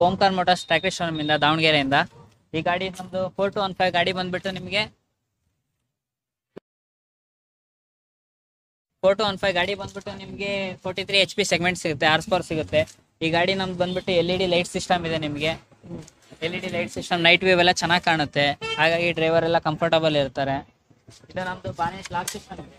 Omkar motors tractor showroom ಇಂದ ದಾವಣಗೆರೆಯಿಂದ ಈ ಗಾಡಿ ನಮ್ದು ಫೋರ್ ಟು ಒನ್ ಫೈವ್ ಗಾಡಿ ಬಂದ್ಬಿಟ್ಟು ನಿಮಗೆ ಫೋರ್ ಟು ಒನ್ ಫೈವ್ ಗಾಡಿ ಬಂದ್ಬಿಟ್ಟು ನಿಮಗೆ forty three H P segment ಸಿಗುತ್ತೆ ಆರ್ ಸ್ಪೋರ್ ಸಿಗುತ್ತೆ ಈ ಗಾಡಿ ನಮ್ದು ಬಂದ್ಬಿಟ್ಟು L E D light system ಇದೆ ನಿಮಗೆ L E D light system night view ಎಲ್ಲ ಚೆನ್ನಾಗಿ ಕಾಣುತ್ತೆ ಹಾಗಾಗಿ ಡ್ರೈವರ್ ಎಲ್ಲ ಕಂಫರ್ಟಬಲ್ ಇರ್ತಾರೆ ಇದು ನಮ್ದು ಬಾನೆಟ್ ಲಾಕ್ ಸಿಸ್ಟಮ್ ಇದೆ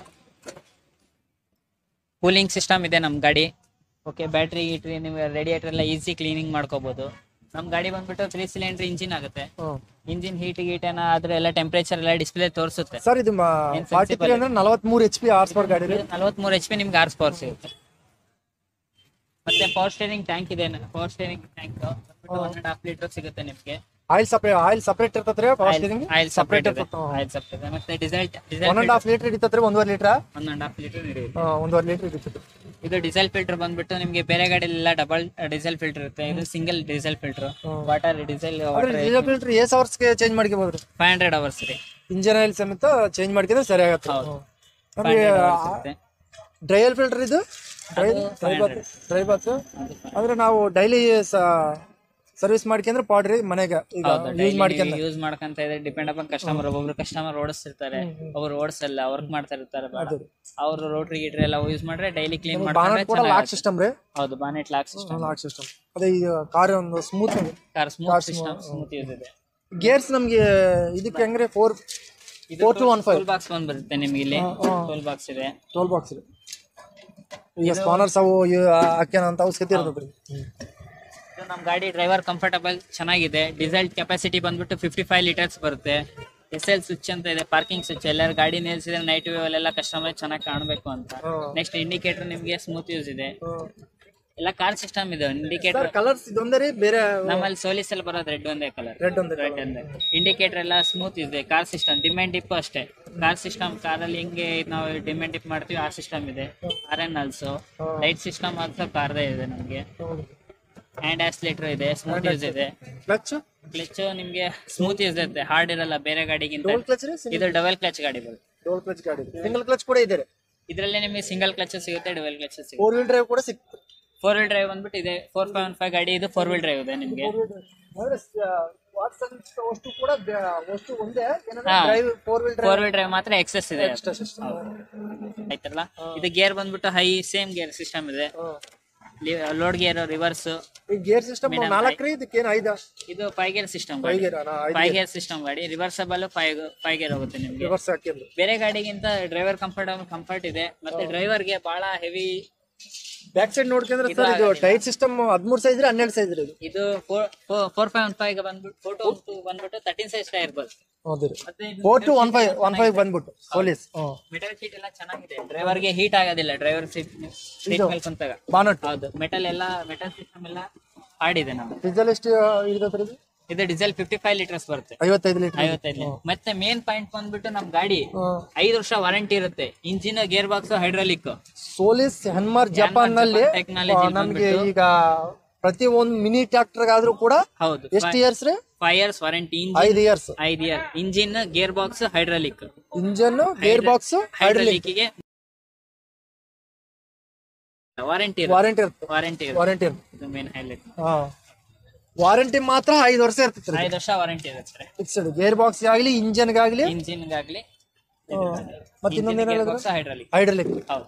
ಕೂಲಿಂಗ್ ಸಿಸ್ಟಮ್ ಇದೆ ನಮ್ಮ ಗಾಡಿ ಓಕೆ ಬ್ಯಾಟ್ರಿ ಗಿಟ್ರಿ ನೀವು ರೇಡಿಯೇಟರ್ ಎಲ್ಲ ಈಸಿ ಕ್ಲೀನಿಂಗ್ ಮಾಡ್ಕೋಬಹುದು ನಮ್ಮ ಗಾಡಿ ಬಂದ್ಬಿಟ್ಟು ತ್ರೀ ಸಿಲಿಂಡರ್ ಇಂಜಿನ್ ಆಗುತ್ತೆ ಇಂಜಿನ್ ಹೀಟ್ ಗೀಟ್ ಏನೋ ಆದ್ರೆ ಎಲ್ಲ ಟೆಂಪರೇಚರ್ ಎಲ್ಲ ಡಿಸ್ಪ್ಲೇ ತೋರಿಸುತ್ತೆ ಸರ್ ಇದು ಏನ್ ಫಾರ್ಟಿ sensible ತ್ರೀ ಅಂದ್ರೆ ನಲವತ್ಮೂರು ಎಚ್ ಪಿ ಆರ್ಸ್ ಪರ್ ಗಾಡಿ ರೀ ನಲವತ್ಮೂರು ಎಚ್ ಪಿ ನಿಮ್ಗೆ ಆರ್ಸ್ ಪವರ್ ಸಿಗುತ್ತೆ ಮತ್ತೆ ಪವರ್ ಸ್ಟೇರಿಂಗ್ ಟ್ಯಾಂಕ್ ಇದೆ power steering tank one and half litre ಸಿಗುತ್ತೆ ನಿಮ್ಗೆ ಆಯಿಲ್ ಸಪ್ರೇಟ್ ಆಯಿಲ್ ಸಪ್ರೇಟ್ ಇರ್ತತ್ರಿ ಪವರ್ ಸ್ಟೀರಿಂಗ್ ಆಯಿಲ್ ಸಪ್ರೇಟ್ ಇದೆ ಆಯಿಲ್ ಸಪ್ರೇಟ್ ಇದೆ ಮತ್ತೆ diesel one and diesel half litre ಹಿಡಿತತ್ರಿ ಒಂದೂವರೆ litre one and half litre ನಡೆಯುತ್ತೆ ಒಂದೂವರೆ ಲೀಟರ್ ಹಿಡಿತೈತಿ ಇದು ಡೀಸೆಲ್ ಫಿಲ್ಟರ್ ಬಂದ್ಬಿಟ್ಟು ನಿಮ್ಗೆ ಬೇರೆ ಗಾಡಿಲೆಲ್ಲ ಡಬಲ್ ಡೀಸೆಲ್ ಫಿಲ್ಟರ್ ಇರುತ್ತೆ ಇದು single diesel filter water diesel ಆದ್ರೆ ಡೀಸೆಲ್ ಫಿಲ್ಟರ್ ಎಸ್ ಅವರ್ಸ್ಗೆ ಚೇಂಜ್ ಮಾಡ್ಕೋಬೋದ್ರಿ ಫೈವ್ ಹಂಡ್ರೆಡ್ ಅವರ್ಸ್ ರೀ ಇಂಜಿನ್ ಆಯಿಲ್ ಸಮೇತ ಚೇಂಜ್ ಮಾಡ್ಕಿದ್ರೆ ಸರಿ ಆಗತ್ತೆ ಹೌದು. ನಮಗೆ 500 hours ಇರುತ್ತೆ. ಡ್ರೈಯಲ್ ಫಿಲ್ಟರ್ ಇದು dry dry bath dry bath ಅಂದ್ರೆ ನಾವು ಡೈಲಿ ಸರ್ವಿಸ್ ಮಾಡ್ಕೊಂಡ್ರೆ ಪಾಡ್ರಿ ಮನೆಗೆ ಈಗ ಯೂಸ್ ಮಾಡ್ಕೊಂಡ್ರೆ ಯೂಸ್ ಮಾಡ್ಕೊಂತ ಇದ್ರೆ ಡಿಪೆಂಡ್ ಅಪಾನ್ ಕಸ್ಟಮರ್ ಒಬ್ಬೊಬ್ರು ಕಸ್ಟಮರ್ ಓಡಿಸ್ತಿರ್ತಾರೆ ಒಬ್ರು ಓಡಿಸಲ್ಲ ವರ್ಕ್ ಮಾಡ್ತಾ ಇರ್ತಾರೆ ಅವರು ರೋಟ್ರಿ ಗೀಟ್ರಿ ಎಲ್ಲ ಯೂಸ್ ಮಾಡ್ರೆ ಡೈಲಿ ಕ್ಲೀನ್ ಬಾನಟ್ ಮಾಡ್ಕೊಂಡ್ರೆ ಕೂಡ ಲಾಕ್ ಸಿಸ್ಟಮ್ ರೀ ಹೌದು bonnet lock system lock system ಅದೇ ಈ ಕಾರ್ ಒಂದು smooth car smooth system smooth use ಇದೆ ಗೇರ್ಸ್ ನಮ್ಗೆ ಇದಕ್ಕೆ ಹೆಂಗ್ರೆ four four two one five tool box ಬಂದ್ ಬರುತ್ತೆ ನಿಮ್ಗೆ ಇಲ್ಲಿ ಟೂಲ್ ಬಾಕ್ಸ್ ಇದೆ ಟೋಲ್ ಬಾಕ್ಸ್ ಇದೆ ಈಗ ಸ್ಪಾನರ್ಸ್ ಅವು ಹಾಕ್ಯಾನ ಅಂತ ಅವಶ್ಯಕತೆ ಇರ್ತದ್ರಿ ಇದು ನಮ್ಮ ಗಾಡಿ ಡ್ರೈವರ್ ಕಂಫರ್ಟಬಲ್ ಚೆನ್ನಾಗಿದೆ ಡೀಸೆಲ್ ಕೆಪಾಸಿಟಿ ಬಂದ್ಬಿಟ್ಟು ಫಿಫ್ಟಿ ಫೈವ್ ಲೀಟರ್ಸ್ ಬರುತ್ತೆ ಎಸ್ ಎಲ್ ಸ್ವಿಚ್ ಅಂತ ಇದೆ ಪಾರ್ಕಿಂಗ್ ಸ್ವಿಚ್ ಎಲ್ಲರೂ ಗಾಡಿ ನಿಲ್ಸಿದ್ರೆ ನೈಟ್ ವ್ಯೂ ಅಲ್ಲೆಲ್ಲ ಕಸ್ಟಮರ್ ಚೆನ್ನಾಗಿ ಕಾಣಬೇಕು ಅಂತ ನೆಕ್ಸ್ಟ್ ಇಂಡಿಕೇಟರ್ ನಿಮಗೆ ಸ್ಮೂತ್ ಯೂಸ್ ಇದೆ ಎಲ್ಲ ಕಾರ್ ಸಿಸ್ಟಮ್ ಇದೆ ಇಂಡಿಕೇಟರ್ ಕಲರ್ಸ್ ಇದೊಂದೇ ರೀ ಬೇರೆ ನಮ್ಮಲ್ಲಿ ಸೋಲಿಸ್ ಅಲ್ಲಿ ಬರೋದು ರೆಡ್ ಒಂದೇ ಕಲರ್ ರೆಡ್ ಒಂದು ರೆಡ್ ಒಂದೇ ಇಂಡಿಕೇಟರ್ ಎಲ್ಲ ಸ್ಮೂತ್ ಇದೆ ಕಾರ್ ಸಿಸ್ಟಮ್ ಡಿಮ್ಯಾಂಡ್ ಡಿಪ್ ಅಷ್ಟೇ ಕಾರ್ ಸಿಸ್ಟಮ್ ಕಾರಲ್ಲಿ ಹೆಂಗೆ ನಾವು ಡಿಮ್ಯಾಂಡ್ ಡಿಪ್ ಮಾಡ್ತೀವಿ ಆ ಸಿಸ್ಟಮ್ ಇದೆ R N also light system also ಕಾರ್ದೇ ಇದೆ ನಮಗೆ ಹ್ಯಾಂಡ್ ಆಕ್ಸಿಲೇಟರ್ ಇದೆ ಸ್ಮೂತ್ ಯೂಸ್ ಇದೆ ಕ್ಲಚ್ ಕ್ಲಚ್ ನಿಮ್ಗೆ ಸ್ಮೂತ್ ಯೂಸ್ ಇರುತ್ತೆ ಹಾರ್ಡ್ ಇರಲ್ಲ ಬೇರೆ ಗಾಡಿಗಿಂತ ಡೋಲ್ ಕ್ಲಚ್ ರೀ ಇದು ಡಬಲ್ ಕ್ಲಚ್ ಗಾಡಿ ಬರುತ್ತೆ ಡೋಲ್ ಕ್ಲಚ್ ಗಾಡಿ ಸಿಂಗಲ್ ಕ್ಲಚ್ ಕೂಡ ಇದೆ ಇದರಲ್ಲಿ ನಿಮಗೆ ಸಿಂಗಲ್ ಕ್ಲಚ್ ಸಿಗುತ್ತೆ ಡಬಲ್ ಕ್ಲಚ್ ಸಿಗುತ್ತೆ ಫೋರ್ ವೀಲ್ ಡ್ರೈವ್ ಕೂಡ ಸಿಕ್ತು ಫೋರ್ ವೀಲ್ ಡ್ರೈವ್ ಬಂದ್ಬಿಟ್ಟು ಇದೆ ಫೋರ್ ಫೈವ್ ಒನ್ ಫೈವ್ ಗಾಡಿ ಇದು ಫೋರ್ ವೀಲ್ ಡ್ರೈವ್ ಇದೆ ನಿಮಗೆ ಅಂದ್ರೆ ವಾಟ್ಸಪ್ ವಸ್ತು ಕೂಡ ಬೆ- ವಸ್ತು ಒಂದೇ ಏನಂದ್ರೆ ಹಾ. Drive four wheel drive four wheel drive ಮಾತ್ರ ಎಕ್ಸೆಸ್ ಇದೆ ಎಕ್ಸ್ಟ್ರಾ ಸಿಸ್ಟಮ್ ಆಯ್ತಲ್ಲ ಇದು ಗೇರ್ ಬಂದ್ಬಿಟ್ಟು ಹೈ ಸೇಮ್ ಗೇರ್ ಸಿಸ್ಟಮ್ ಇದೆ ಲೋಡ್ ಗೇರ್ ರಿವರ್ಸ್ ಈ ಗೇರ್ ಸಿಸ್ಟಮ್ ನಾಲ್ಕು ರೀ ಇದಕ್ಕೆ ಏನು ಐದ ಇದು five gear system five gear five gear system ಗಾಡಿ ರಿವರ್ಸಬಲ್ ಫೈವ್ ಫೈವ್ ಗೇರ್ ಹೋಗುತ್ತೆ ನಿಮ್ಗೆ ರಿವರ್ಸ್ ಹಾಕಿದ್ರು ಬೇರೆ ಗಾಡಿಗಿಂತ ಡ್ರೈವರ್ ಕಂಫರ್ಟಬಲ್ ಕಂಫರ್ಟ್ ಇದೆ ಮತ್ತೆ ಡ್ರೈವರ್ಗೆ ಬಹಳ ಹೆವಿ ಬ್ಯಾಕ್ ಸೈಡ್ ನೋಡ್ಕೊಂಡ್ರೆ ಸರ್ ಇದು ಟೈರ್ ಸಿಸ್ಟಮ್ ಹದಿಮೂರು ಸೈಜ್ ರೀ ಹನ್ನೆರಡು ಸೈಜ್ ರೀ ಇದು ಇದು ಫೋರ್ ಫೈವ್ ಒನ್ ಫೈವ್ ಬಂದ್ಬಿಟ್ಟು ಫೋಟೋ ಬಂದ್ಬಿಟ್ಟು ತರ್ಟೀನ್ ಸೈಜ್ ಟೈರ್ ಬರುತ್ತೆ ಹೌದು ರೀ ಮತ್ತೆ four two one five one five ಬಂದ್ಬಿಟ್ಟು ಪೊಲೀಸ್ ಹ್ಞೂ ಮೆಟಲ್ ಸೀಟ್ ಎಲ್ಲ ಚೆನ್ನಾಗಿದೆ ಡ್ರೈವರ್ಗೆ ಹೀಟ್ ಆಗೋದಿಲ್ಲ ಡ್ರೈವರ್ ಸೀಟ್ ಸೀಟ್ ಮೇಲೆ ಕುಂತಾಗ ಬಾನಟ್ ಹೌದು ಮೆಟಲ್ ಎಲ್ಲ ಮೆಟಲ್ ಸಿಸ್ಟಮ್ ಎಲ್ಲ ಹಾರ್ಡ್ ನಾವು ಡೀಸೆಲ್ ಎಷ್ಟು ಇರ್ತೈತೆ ರೀ ಇದು ಡೀಸೆಲ್ ಫಿಫ್ಟಿ ಫೈವ್ ಲೀಟರ್ಸ್ ಬರುತ್ತೆ ಐವತ್ತೈದು ಲೀಟರ್ ಐವತ್ತೈದು ಮತ್ತೆ ಮೇನ್ ಪಾಯಿಂಟ್ ಬಂದ್ಬಿಟ್ಟು ನಮ್ ಗಾಡಿ ಹ್ಮ್. ಐದು ವರ್ಷ ವಾರಂಟಿ ಇರುತ್ತೆ engine gear box hydraulic Solis Yanmar Japan ನಲ್ಲಿ technology ನಮ್ಗೆ ಈಗ ಪ್ರತಿ ಒಂದು ಮಿನಿ ಟ್ರಾಕ್ಟರ್ ಆದ್ರೂ ಕೂಡ ಹೌದು ಎಷ್ಟು ಇಯರ್ಸ್ ರೀ ಫೈವ್ ಇಯರ್ಸ್ ವಾರಂಟಿ ಐದು ಇಯರ್ಸ್ ಐದು year engine gear box hydraulic engine gear box hydraulic hydraulic ಗೆ ವಾರಂಟಿ ವಾರಂಟಿ ಇರುತ್ತೆ ವಾರಂಟಿ ವಾರಂಟಿ ಇರುತ್ತೆ ಇದು ಮೇನ್ ಹೈಲೈಟ್ ಹಾ ವಾರಂಟಿ ಮಾತ್ರ ಐದು ವರ್ಷ ಇರ್ತೈತೆ ರೀ ಐದು ವರ್ಷ ವಾರಂಟಿ ಇರುತ್ತೆ ಫಿಕ್ಸ್ಡ್ ಗೇರ್ ಬಾಕ್ಸ್ ಆಗ್ಲಿ ಇಂಜನ್ ಆಗ್ಲಿ ಇಂಜಿನ್ಗಾಗ್ಲಿ ಮತ್ತೆ ಇನ್ನೊಂದು ಏನ್ ಹೇಳಿದ್ರು ಬಾಕ್ಸ್ ಹೈಡ್ರಾಲಿಕ್ ಹೈಡ್ರಲಿಕ್ ಹೌದು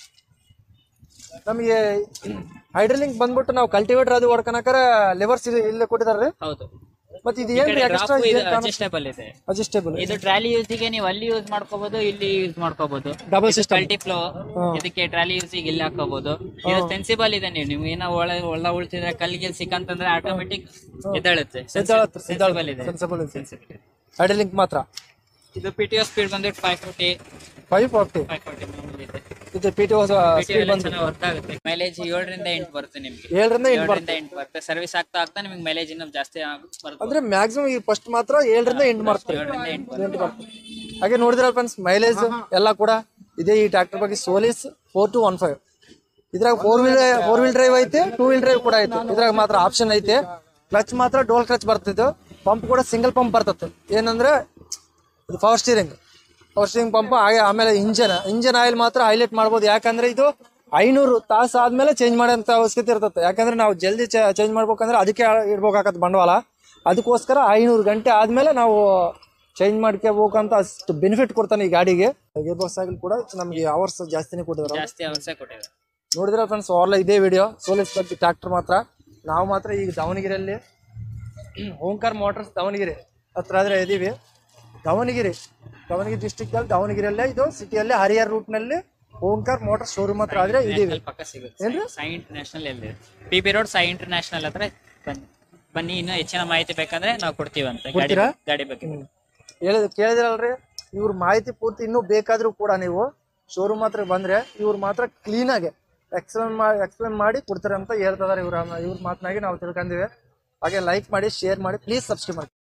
ನಮಗೆ ಹೈಡ್ರಲಿಕ್ ಬಂದ್ಬಿಟ್ಟು ನಾವು ಕಲ್ಟಿವೇಟರ್ ಅದು ಹೊಡ್ಕೊಳಕರ ಲಿವರ್ಸ್ ಇಲ್ಲೇ ಕೊಟ್ಟಿದಾರೆ ಹೌದು ಮತ್ತೆ ಇದು ಏನ್ರಿ ಎಕ್ಸ್ಟ್ರಾ ಅಡ್ಜಸ್ಟೇಬಲ್ ಇದೆ ಅಡ್ಜಸ್ಟೇಬಲ್ ಇದು ಟ್ರಾಲಿ ಯೂಸಿಗೆ ನೀವು ಅಲ್ಲಿ ಯೂಸ್ ಮಾಡ್ಕೋಬಹುದು ಇಲ್ಲಿ ಯೂಸ್ ಮಾಡ್ಕೋಬಹುದು ಡಬಲ್ ಸಿಸ್ಟಮ್ ಮಲ್ಟಿ ಫ್ಲೋ ಇದಕ್ಕೆ ಟ್ರಾಲಿ ಯೂಸಿಗೆ ಇಲ್ಲಿ ಹಾಕೋಬಹುದು ಇದು ಸೆನ್ಸಿಬಲ್ ಇದೆ ನೀವು ನೀವು ಏನೋ ಒಳ ಒಳ ಉಳ್ತಿದ್ರೆ ಕಲ್ಲಿಗೆ ಸಿಕ್ಕಂತಂದ್ರೆ ಆಟೋಮೆಟಿಕ್ ಎದ್ದೇಳುತ್ತೆ ಸೆನ್ಸಿಬಲ್ ಇದೆ ಸೆನ್ಸಬಲ್ Sensible ಇದೆ. ಹೈಡ್ರಲಿಕ್ ಮಾತ್ರ ಇದು ಪಿ ಟಿ ಸ್ಪೀಡ್ ಬಂದ್ಬಿಟ್ಟು five forty five forty five forty ಇದೆ ಇದು ಪಿ ಟಿ ಸ್ಪೀಡ್ ಬಂದು ಚೆನ್ನಾಗಿ ವರ್ಕ್ ಆಗುತ್ತೆ ಮೈಲೇಜ್ ಏಳರಿಂದ ಎಂಟು ಬರುತ್ತೆ ನಿಮ್ಗೆ ಏಳರಿಂದ ಎಂಟು ಏಳರಿಂದ ಎಂಟು ಬರುತ್ತೆ ಸರ್ವಿಸ್ ಆಗ್ತಾ ಆಗ್ತಾ ನಿಮ್ಗೆ ಮೈಲೇಜ್ ಇನ್ನೂ ಜಾಸ್ತಿ ಆಗ್- ಬರುತ್ತೆ ಅಂದ್ರೆ ಮ್ಯಾಕ್ಸಿಮಮ್ ಈ ಫಸ್ಟ್ ಮಾತ್ರ ಏಳರಿಂದ ಎಂಟು ಮಾಡ್ತಾರೆ ಏಳರಿಂದ ಎಂಟು ಬರುತ್ತೆ ಎಂಟು ಮಾಡ್ತಾರೆ ಹಾಗೆ ನೋಡಿದ್ರಲ್ಲ ಫ್ರೆಂಡ್ಸ್ ಮೈಲೇಜ್ ಎಲ್ಲ ಕೂಡ ಇದೇ ಈ ಟ್ರ್ಯಾಕ್ಟರ್ ಬಗ್ಗೆ Solis four two one five ಇದ್ರಾಗ four wheel four wheel drive ಐತೆ ಟೂ ವೀಲ್ ಡ್ರೈವ್ ಕೂಡ ಐತೆ ಇದ್ರಾಗ ಮಾತ್ರ ಆಪ್ಷನ್ ಐತೆ ಕ್ಲಚ್ ಮಾತ್ರ ಡೋಲ್ ಕ್ಲಚ್ ಬರ್ತಿತ್ತು ಪಂಪ್ ಕೂಡ ಸಿಂಗಲ್ ಪಂಪ್ ಬರ್ತದೆ ಏನಂದ್ರೆ ಇದು power steering power steering pump ಹಾಗೆ ಆಮೇಲೆ ಇಂಜನ್ ಇಂಜನ್ ಆಯಿಲ್ ಮಾತ್ರ ಹೈಲೈಟ್ ಮಾಡ್ಬೋದು ಯಾಕಂದ್ರೆ ಇದು ಐನೂರು ತಾಸು ಆದ್ಮೇಲೆ ಚೇಂಜ್ ಮಾಡೋಂಥ ಅವಶ್ಯಕತೆ ಇರ್ತದೆ ಯಾಕಂದ್ರೆ ನಾವು ಜಲ್ದಿ ಚೇಂಜ್ ಮಾಡ್ಬೇಕಂದ್ರೆ ಅದಕ್ಕೆ ಇಡ್ಬೇಕಾಗತ್ತೆ ಬಂಡವಾಳ ಅದಕ್ಕೋಸ್ಕರ ಐನೂರು ಗಂಟೆ ಆದ್ಮೇಲೆ ನಾವು ಚೇಂಜ್ ಮಾಡ್ಕೋಬೇಕಂತ ಅಷ್ಟು ಬೆನಿಫಿಟ್ ಕೊಡ್ತಾನೆ ಈ ಗಾಡಿಗೆ ಗೇರ್ ಬಾಕ್ಸ್ ಆಗಲಿ ಕೂಡ ನಮಗೆ ಅವರ್ಸ್ ಜಾಸ್ತಿನೇ ಕೊಟ್ಟಿದ್ದಾರೆ ಜಾಸ್ತಿ ಅವಶ್ಯ ಕೊಟ್ಟಿದೆ ನೋಡಿದ್ರೆ ಫ್ರೆಂಡ್ಸ್ ಆಲ್ ಇದೇ ವಿಡಿಯೋ ಸೋಲಿಸ್ ಬಗ್ಗೆ ಟ್ರ್ಯಾಕ್ಟರ್ ಮಾತ್ರ ನಾವು ಮಾತ್ರ ಈಗ ದಾವಣಗೆರೆಯಲ್ಲಿ ಓಂಕಾರ್ ಮೋಟರ್ಸ್ ದಾವಣಗೆರೆ ಹತ್ರ ಆದ್ರೆ ಇದೀವಿ ದಾವಣಗೆರೆ ದಾವಣಗೆರೆ ಡಿಸ್ಟಿಕ್ ಅಲ್ಲಿ ದಾವಣಗೆರೆಯಲ್ಲೇ ಇದು ಸಿಟಿಯಲ್ಲಿ ಹರಿಹರ್ ರೂಟ್ ನಲ್ಲಿ ಓಂಕಾರ್ ಮೋಟರ್ ಶೋರೂಮ್ ಹತ್ರ ಆದ್ರೆ ಇದೀವಿ ನ್ಯಾಷನಲ್ ಪಕ್ಕ ಸಿಗುತ್ತೆ ಸಾಯಿ ಇಂಟರ್ನ್ಯಾಷನಲ್ ಎಲ್ಲಿ P B road Sai international ಹತ್ರ ಬನ್ನಿ ಬನ್ನಿ ಇನ್ನೂ ಹೆಚ್ಚಿನ ಮಾಹಿತಿ ಬೇಕಂದ್ರೆ ನಾವು ಕೊಡ್ತೀವಂತೆ ಗಾಡಿ ಕೊಡ್ತೀರಾ? ಗಾಡಿ ಬಗ್ಗೆ ಹೇಳಿದ ಕೇಳಿದ್ರಲ್ರಿ ಇವ್ರ ಮಾಹಿತಿ ಪೂರ್ತಿ ಇನ್ನೂ ಬೇಕಾದ್ರೂ ಕೂಡ ನೀವು ಶೋರೂಮ್ ಹತ್ರ ಬಂದ್ರೆ ಇವ್ರು ಮಾತ್ರ ಕ್ಲೀನ್ ಆಗಿ ಎಕ್ಸ್ಪ್ಲೇನ್ ಮಾಡಿ ಎಕ್ಸ್ಪ್ಲೇನ್ ಮಾಡಿ ಕೊಡ್ತಾರೆ ಅಂತ ಹೇಳ್ತಿದಾರೆ ಇವ್ರ ಇವ್ರ ಮಾತನಾಗಿ ನಾವು ತಿಳ್ಕೊಂಡಿವಿ ಹಾಗೆ ಲೈಕ್ ಮಾಡಿ ಶೇರ್ ಮಾಡಿ ಪ್ಲೀಸ್ ಸಬ್ಸ್ಕ್ರೈಬ್ ಮಾಡಿ